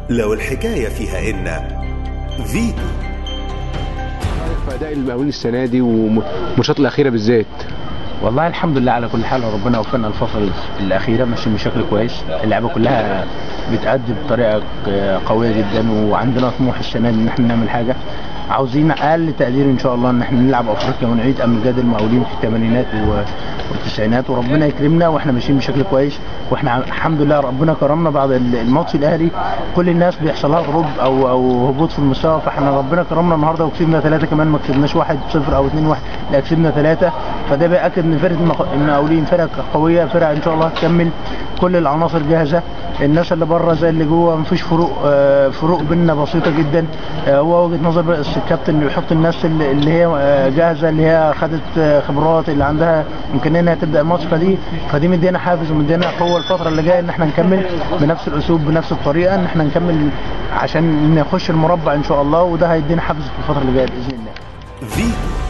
لو الحكاية فيها إن فيتو في اداء المقاولين السنه دي والماتشات الاخيره بالذات والله الحمد لله على كل حال ربنا وفقنا الفترة الأخيرة ماشيين بشكل كويس اللعبة كلها بتأدي بطريقة قوية جدا وعندنا طموح السنة دي إن احنا نعمل حاجة عاوزين أقل تقدير إن شاء الله إن احنا نلعب أفريقيا ونعيد أمجاد المقاولين في الثمانينات والتسعينات وربنا يكرمنا واحنا ماشيين بشكل كويس واحنا الحمد لله ربنا كرمنا بعد الماتش الأهلي كل الناس بيحصل لها غروب أو أو هبوط في المستوى فاحنا ربنا كرمنا النهارده وكسبنا ثلاثة كمان ما كسبناش 1-0 أو 2-1 لا كسبنا ثلاثة فده بيأكد ان فرقه المق- المقاولين فرقه قويه فرقه ان شاء الله هتكمل كل العناصر جاهزه الناس اللي بره زي اللي جوه مفيش فروق آه، فروق بيننا بسيطه جدا آه، هو وجهه نظر بس الكابتن اللي يحط الناس اللي اللي هي آه، جاهزه اللي هي خدت آه، خبرات اللي عندها امكانيه انها تبدا الماتش فدي فدي مدينا حافز ومدينا قوه الفتره اللي جايه ان احنا نكمل بنفس الاسلوب بنفس الطريقه ان احنا نكمل عشان نخش المربع ان شاء الله وده هيدينا حافز في الفتره اللي جايه باذن الله فيتو